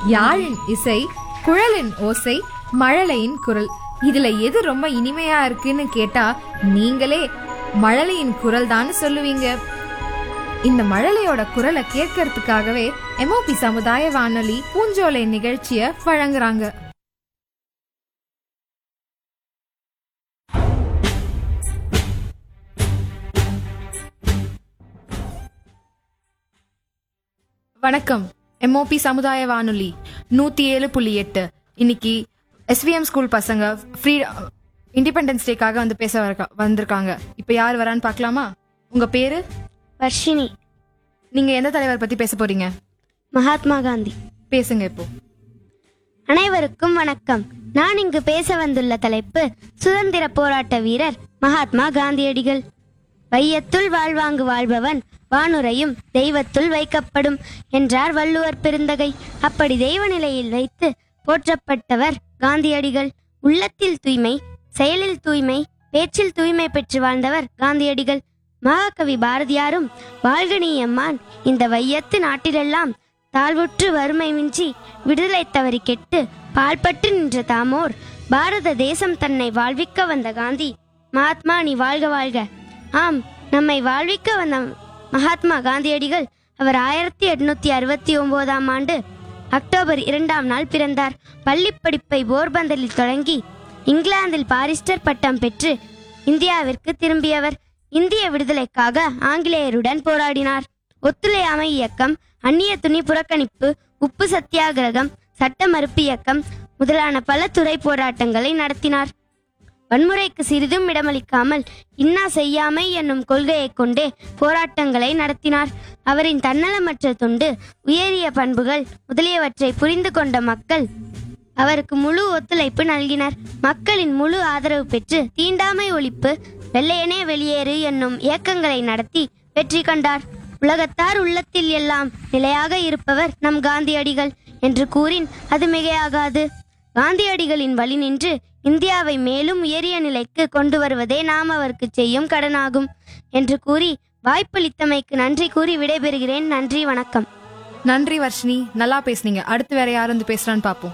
யாழின் இசை குழலின் ஓசை மழலையின் குரல் இதுல எது ரொம்ப இனிமையா இருக்குன்னு கேட்டா நீங்களே மழலையின் குரல் தான் சொல்லுவீங்க இந்த மழலையோட குரலை கேட்கறதுக்காகவே எம்ஓபி சமுதாய வானொலி பூஞ்சோலை நிகழ்ச்சிய வழங்குறாங்க வணக்கம் எம்ஓபி சமுதாய வானொலி நூத்தி ஏழு புள்ளி எட்டு இன்னைக்கு எஸ்விஎம் ஸ்கூல் பசங்க ஃப்ரீ இண்டிபெண்டன்ஸ் டேக்காக வந்து பேச வரக்கா- வந்திருக்காங்க இப்போ யார் வரான்னு பார்க்கலாமா உங்க பேரு வர்ஷினி நீங்க எந்த தலைவர் பத்தி பேச போறீங்க மகாத்மா காந்தி பேசுங்க இப்போ அனைவருக்கும் வணக்கம் நான் இங்கு பேச வந்துள்ள தலைப்பு சுதந்திர போராட்ட வீரர் மகாத்மா காந்தியடிகள் வையத்துள் வாழ்வாங்கு வாழ்பவன் வானுரையும் தெய்வத்துள் வைக்கப்படும் என்றார் வள்ளுவர் பெருந்தகை அப்படி தெய்வ நிலையில் வைத்து போற்றப்பட்டவர் காந்தியடிகள் உள்ளத்தில் தூய்மை செயலில் தூய்மை பேச்சில் தூய்மை பெற்று வாழ்ந்தவர் காந்தியடிகள் மகாகவி பாரதியாரும் வாழ்கனி அம்மான் இந்த வையத்து நாட்டிலெல்லாம் தாழ்வுற்று வறுமை மிஞ்சி விடுதலை தவறி கெட்டு பால்பட்டு நின்ற தாமோர் பாரத தேசம் தன்னை வாழ்விக்க வந்த காந்தி மகாத்மா நீ வாழ்க வாழ்க ஆம் நம்மை வாழ்விக்க வந்த மகாத்மா காந்தியடிகள் அவர் ஆயிரத்தி எட்நூத்தி அறுபத்தி ஒன்பதாம் ஆண்டு அக்டோபர் இரண்டாம் நாள் பிறந்தார் பள்ளிப் படிப்பை போர்பந்தரில் தொடங்கி இங்கிலாந்தில் பாரிஸ்டர் பட்டம் பெற்று இந்தியாவிற்கு திரும்பியவர் இந்திய விடுதலைக்காக ஆங்கிலேயருடன் போராடினார் ஒத்துழையாமை இயக்கம் அந்நிய துணி புறக்கணிப்பு உப்பு சத்தியாகிரகம் சட்ட மறுப்பு இயக்கம் முதலான பல துறை போராட்டங்களை நடத்தினார் வன்முறைக்கு சிறிதும் இடமளிக்காமல் இன்னா செய்யாமை என்னும் கொள்கையைக் கொண்டே போராட்டங்களை நடத்தினார் அவரின் தன்னலமற்ற தொண்டு உயரிய பண்புகள் முதலியவற்றை புரிந்து கொண்ட மக்கள் அவருக்கு முழு ஒத்துழைப்பு நல்கினர் மக்களின் முழு ஆதரவு பெற்று தீண்டாமை ஒழிப்பு வெள்ளையனே வெளியேறு என்னும் இயக்கங்களை நடத்தி வெற்றி கண்டார் உலகத்தார் உள்ளத்தில் எல்லாம் நிலையாக இருப்பவர் நம் காந்தியடிகள் என்று கூறின் அது மிகையாகாது காந்தியடிகளின் வழி நின்று இந்தியாவை மேலும் உயரிய நிலைக்கு கொண்டு வருவதே நாம் அவருக்கு செய்யும் கடனாகும் என்று கூறி வாய்ப்பளித்தமைக்கு நன்றி கூறி விடைபெறுகிறேன் நன்றி வணக்கம் நன்றி வர்ஷினி நல்லா பேசுனீங்க அடுத்து வேற யார் வந்து பேசுறான்னு பாப்போம்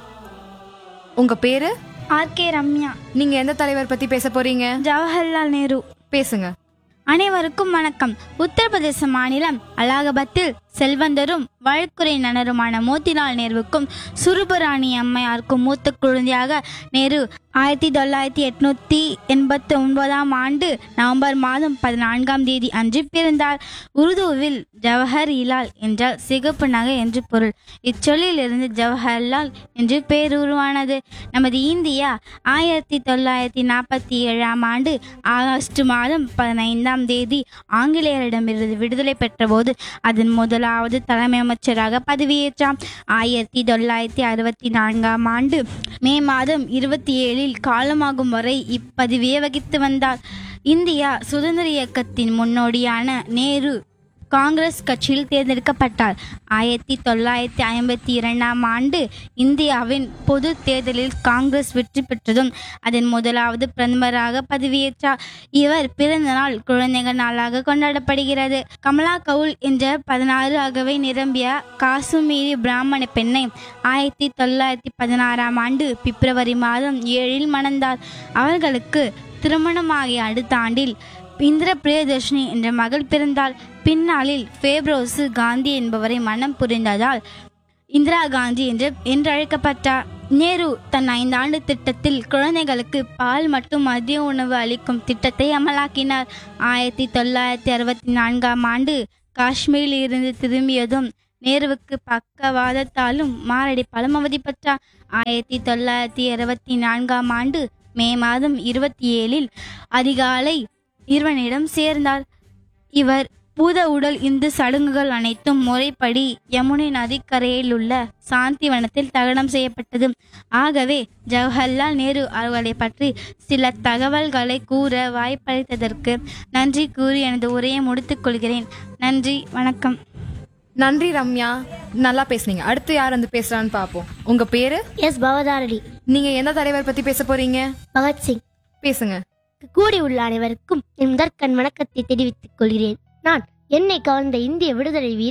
உங்க பேரு ஆர் கே ரம்யா நீங்க எந்த தலைவர் பத்தி பேச போறீங்க ஜவஹர்லால் நேரு பேசுங்க அனைவருக்கும் வணக்கம் உத்தரப்பிரதேச மாநிலம் அலகாபாத்தில் செல்வந்தரும் வழக்குரைஞருமான மோதிலால் நேருவுக்கும் சுருபராணி அம்மையாருக்கும் மூத்த குழந்தையாக நேரு ஆயிரத்தி தொள்ளாயிரத்தி எட்நூத்தி எண்பத்தி ஒன்பதாம் ஆண்டு நவம்பர் மாதம் பதினான்காம் தேதி அன்று பிறந்தார் உருதுவில் ஜவஹர் இலால் என்றால் சிகப்பு நகை என்று பொருள் இச்சொல்லிலிருந்து ஜவஹர்லால் என்று பேர் உருவானது நமது இந்தியா ஆயிரத்தி தொள்ளாயிரத்தி நாற்பத்தி ஏழாம் ஆண்டு ஆகஸ்ட் மாதம் பதினைந்தாம் தேதி ஆங்கிலேயரிடமிருந்து விடுதலை பெற்றபோது அதன் முதலாவது தலைமை அமைச்சராக பதவியேற்றார் ஆயிரத்தி தொள்ளாயிரத்தி அறுபத்தி நான்காம் ஆண்டு மே மாதம் இருபத்தி ஏழில் காலமாகும் வரை இப்பதவியை வகித்து வந்தார் இந்தியா சுதந்திர இயக்கத்தின் முன்னோடியான நேரு காங்கிரஸ் கட்சியில் தேர்ந்தெடுக்கப்பட்டார் ஆயிரத்தி தொள்ளாயிரத்தி ஐம்பத்தி இரண்டாம் ஆண்டு இந்தியாவின் பொது தேர்தலில் காங்கிரஸ் வெற்றி பெற்றதும் அதன் முதலாவது பிரதமராக பதவியேற்றார் இவர் பிறந்த நாள் குழந்தைகள் நாளாக கொண்டாடப்படுகிறது கமலா கவுல் என்ற பதினாறு அகவை நிரம்பிய காசுமீரி பிராமண பெண்ணை ஆயிரத்தி தொள்ளாயிரத்தி பதினாறாம் ஆண்டு பிப்ரவரி மாதம் ஏழில் மணந்தார் அவர்களுக்கு திருமணமாகிய அடுத்த ஆண்டில் இந்திர பிரியதர்ஷினி என்ற மகள் பிறந்தாள் பின்னாளில் ஃபேப்ரோசு காந்தி என்பவரை மனம் புரிந்ததால் இந்திரா காந்தி என்று என்றழைக்கப்பட்டார் நேரு தன் ஐந்தாண்டு திட்டத்தில் குழந்தைகளுக்கு பால் மற்றும் மதிய உணவு அளிக்கும் திட்டத்தை அமலாக்கினார் ஆயிரத்தி தொள்ளாயிரத்தி அறுபத்தி நான்காம் ஆண்டு காஷ்மீரில் இருந்து திரும்பியதும் நேருவுக்கு பக்கவாதத்தாலும் மாரடைப்பாலும் அவதிப்பட்டார் ஆயிரத்தி தொள்ளாயிரத்தி அறுபத்தி நான்காம் ஆண்டு மே மாதம் இருபத்தி ஏழில் அதிகாலை இறைவனிடம் சேர்ந்தார் இவர் பூத உடல் இந்து சடங்குகள் அனைத்தும் முறைப்படி யமுனை நதிக்கரையில் உள்ள சாந்திவனத்தில் தகனம் செய்யப்பட்டது ஆகவே ஜவஹர்லால் நேரு அவர்களை பற்றி சில தகவல்களை கூற வாய்ப்பளித்ததற்கு நன்றி கூறி எனது உரையை முடித்துக் கொள்கிறேன் நன்றி வணக்கம் நன்றி ரம்யா நல்லா பேசுனீங்க அடுத்து யார் வந்து பேசுறான்னு பாப்போம் உங்க பேரு எஸ் பவதாரடி நீங்க எந்த தலைவர் பத்தி பேச போறீங்க பகத்சிங் பேசுங்க கூடி உள்ள அனைவருக்கும் என் முதற்கண் வணக்கத்தை தெரிவித்துக் கொள்கிறேன் நான் என்னை கவர்ந்த இந்திய விடுதலை வீரர்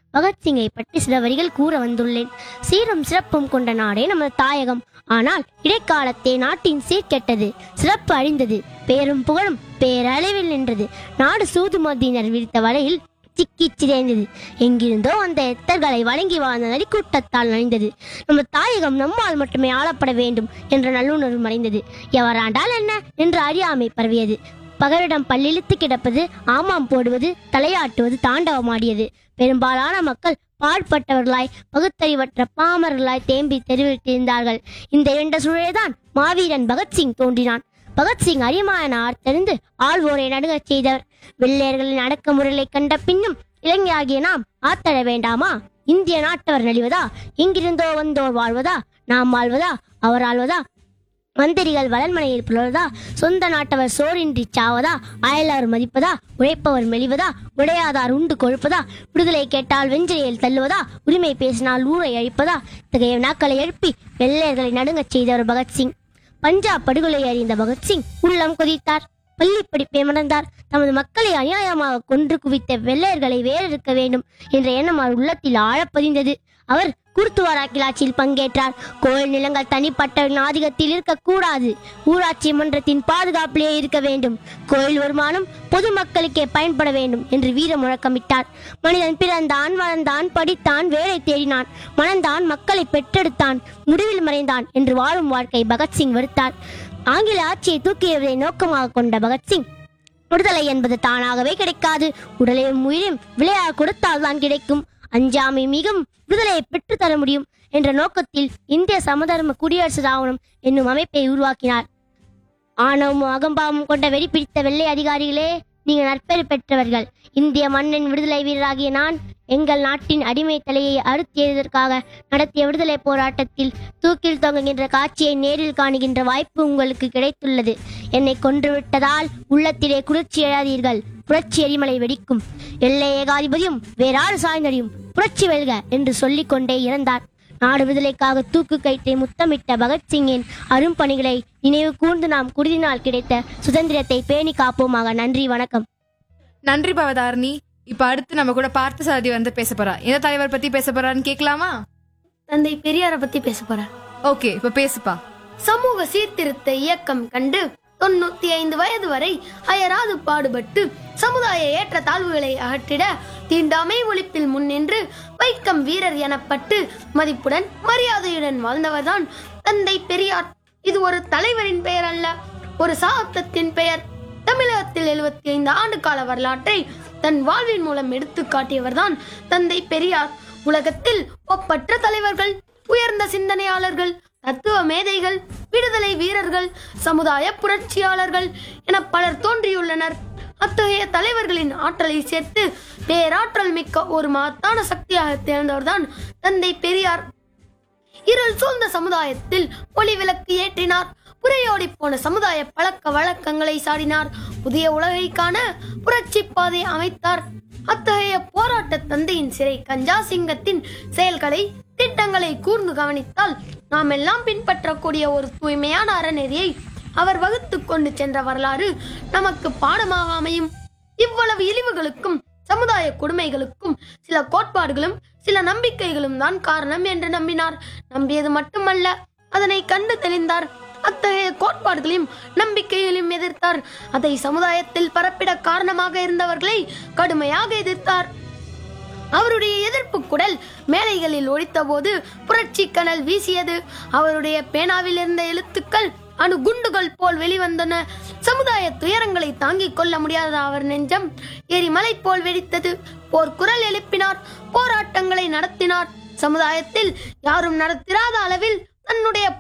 பகத்சிங்கை பற்றி சில வரிகள் கூற வந்துள்ளேன் சீரும் சிறப்பும் கொண்ட நாடே நமது தாயகம் ஆனால் இடைக்காலத்தே நாட்டின் சீர்கெட்டது சிறப்பு அழிந்தது பேரும் புகழும் பேரளவில் நின்றது நாடு சூதுமதியினர் விரித்த வலையில் சிக்கி சிதைந்தது எங்கிருந்தோ அந்த எத்தர்களை வழங்கி வாழ்ந்த நரிக்கூட்டத்தால் நலிந்தது நம்ம தாயகம் நம்மால் மட்டுமே ஆளப்பட வேண்டும் என்ற நல்லுணர்வு மறைந்தது எவராண்டால் என்ன என்று அறியாமை பரவியது பகலிடம் பல்லிழுத்து கிடப்பது ஆமாம் போடுவது தலையாட்டுவது தாண்டவமாடியது பெரும்பாலான மக்கள் பாழ்பட்டவர்களாய் பகுத்தறிவற்ற பாமரர்களாய் தேம்பி தெருவில் திரிந்தார்கள் இந்த இரண்ட சூழல்தான் மாவீரன் பகத்சிங் தோன்றினான் பகத்சிங் அரிமாயன ஆர்த்தெறிந்து ஆள்வோரை நடுங்கச் செய்தவர் வெள்ளையர்களின் அடக்குமுறைகளை கண்ட பின்னும் இளைஞராகிய நாம் ஆத்தட வேண்டாமா இந்திய நாட்டவர் நலிவதா எங்கிருந்தோ வந்தோர் வாழ்வதா நாம் வாழ்வதா அவர் ஆள்வதா மந்திரிகள் வளன்மனையில் புலர்வதா சொந்த நாட்டவர் சோறின்றி சாவதா அயலார் மதிப்பதா உழைப்பவர் மெலிவதா உடையாதார் உண்டு கொழுப்பதா விடுதலை கேட்டால் வெஞ்சையில் தள்ளுவதா உரிமை பேசினால் ஊரை அழிப்பதா இத்தகைய வினாக்களை எழுப்பி வெள்ளையர்களை நடுங்கச் செய்தவர் பகத்சிங் பஞ்சாப் படுகொலை அறிந்த பகத்சிங் உள்ளம் கொதித்தார் பள்ளி படிப்பை மறந்தார் தமது மக்களை அநியாயமாக கொன்று குவித்த வெள்ளையர்களை வேறறுக்க வேண்டும் என்ற எண்ணம் அவர் உள்ளத்தில் ஆழப்பதிந்தது அவர் குருத்துவாராக்கில் ஆட்சியில் பங்கேற்றார் கோயில் நிலங்கள் தனிப்பட்டவர்களின் ஆதிக்கத்தில் இருக்கக்கூடாது ஊராட்சி மன்றத்தின் பாதுகாப்பிலே இருக்க வேண்டும் கோயில் வருமானம் பொதுமக்களுக்கே பயன்பட வேண்டும் என்று வீர முழக்கமிட்டார் மனிதன் பிறந்தான் வளர்ந்தான் படித்தான் வேலை தேடினான் மணந்தான் மக்களை பெற்றெடுத்தான் முடிவில் மறைந்தான் என்று வாழும் வாழ்க்கை பகத்சிங் வெறுத்தார் ஆங்கில ஆட்சியை தூக்கி எறிவதை நோக்கமாக கொண்ட பகத்சிங் விடுதலை என்பது தானாகவே கிடைக்காது உடலையும் உயிரையும் விளையாக கொடுத்தால் தான் கிடைக்கும் அஞ்சாமை மிகும் விடுதலையை பெற்றுத்தர முடியும் என்ற நோக்கத்தில் இந்திய சமதர்ம குடியரசு ராவணம் என்னும் அமைப்பை உருவாக்கினார் ஆணவமும் அகம்பாவமும் கொண்ட வெறி பிடித்த வெள்ளை அதிகாரிகளே நீங்கள் நற்பெயர் பெற்றவர்கள் இந்திய மண்ணின் விடுதலை வீரராகிய நான் எங்கள் நாட்டின் அடிமை தலையை அறுத்தியதற்காக நடத்திய விடுதலை போராட்டத்தில் தூக்கில் தொங்குகின்ற காட்சியை நேரில் காணுகின்ற வாய்ப்பு உங்களுக்கு கிடைத்துள்ளது என்னை கொன்றுவிட்டதால் உள்ளத்திலே குளிர்ச்சி எழாதீர்கள் புரட்சி எரிமலை வெடிக்கும் எல்லை ஏகாதிபதியும் வேறாறு சாய்ந்தறியும் புரட்சி வெல்க என்று சொல்லிக் கொண்டே இறந்தார் நாடு விடுதலைக்காக தூக்கு கயிற்றை முத்தமிட்ட பகத்சிங்கின் அரும்பணிகளை நினைவு கூர்ந்து நாம் குருதினால் கிடைத்த சுதந்திரத்தை பேணி காப்போமாக நன்றி வணக்கம் நன்றி பவதாரணி இப்ப அடுத்து நம்ம கூட பார்த்த சாரதி வந்து பேச போறா எந்த தலைவர் பத்தி பேச போறான்னு கேட்கலாமா தந்தை பெரியாரை பத்தி பேச போறேன் ஓகே இப்ப பேசுப்பா சமூக சீர்திருத்த இயக்கம் கண்டு தொண்ணூத்தி ஐந்து வயது வரை அயராது பாடுபட்டு சமுதாய ஏற்ற தாழ்வுகளை அகற்றிட தீண்டாமை ஒழிப்பில் முன்னின்று வைக்கம் வீரர் எனப்பட்டு மதிப்புடன் மரியாதையுடன் வாழ்ந்தவர்தான் தந்தை பெரியார் இது ஒரு தலைவரின் பெயர் அல்ல ஒரு சாத்தத்தின் பெயர் தமிழகத்தில் எழுபத்தி ஐந்து ஆண்டு கால வரலாற்றை தன் வாழ்வின் மூலம் எடுத்து காட்டியவர்தான் தந்தை பெரியார் உலகத்தில் ஒப்பற்ற தலைவர்கள் உயர்ந்த சிந்தனையாளர்கள் தத்துவ மேதைகள் விடுதலை வீரர்கள் சமுதாய புரட்சியாளர்கள் என பலர் தோன்றியுள்ளனர் அத்தகைய தலைவர்களின் ஆற்றலை சேர்த்து பேராற்றல் மிக்க ஒரு மகத்தான சக்தியாக திறந்தவர்தான் தந்தை பெரியார் இருள் சூழ்ந்த சமுதாயத்தில் ஒளி விளக்கு ஏற்றினார் புறையோடி போன சமுதாய பழக்க வழக்கங்களை சாடினார் புதிய உலகை காண புரட்சி பாதை அமைத்தார் அத்தகைய போராட்ட தந்தையின் சிறை கஞ்சா சிங்கத்தின் செயல்களை திட்டங்களை கூர்ந்து கவனித்தால் நாம் எல்லாம் பின்பற்றக்கூடிய ஒரு தூய்மையான அறநெறியை அவர் வகுத்து கொண்டு சென்ற வரலாறு நமக்கு பாடமாக அமையும் இவ்வளவு இழிவுகளுக்கும் சமுதாய கொடுமைகளுக்கும் சில கோட்பாடுகளும் சில நம்பிக்கைகளும் தான் காரணம் என்று நம்பினார் நம்பியது மட்டுமல்ல அதனை கண்டு தெளிந்தார் அத்தகைய கோட்பாடுகளையும் நம்பிக்கைகளையும் எதிர்த்தார் அதை சமுதாயத்தில் பரப்பிட காரணமாக இருந்தவர்களை கடுமையாக எதிர்த்தார் அவருடைய எதிர்ப்பு குடல் மேலைகளில் ஒழித்தபோது புரட்சி கனல் வீசியது அவருடைய பேனாவில் இருந்த எழுத்துக்கள் அணு குண்டுகள் போல் வெளிவந்தன சமுதாய துயரங்களை தாங்கிக் கொள்ள முடியாத அவர் நெஞ்சம் எரிமலை போல் வெடித்தது போர் குரல் எழுப்பினார் போராட்டங்களை நடத்தினார் சமுதாயத்தில் யாரும் நடத்திராத அளவில் தன்னுடைய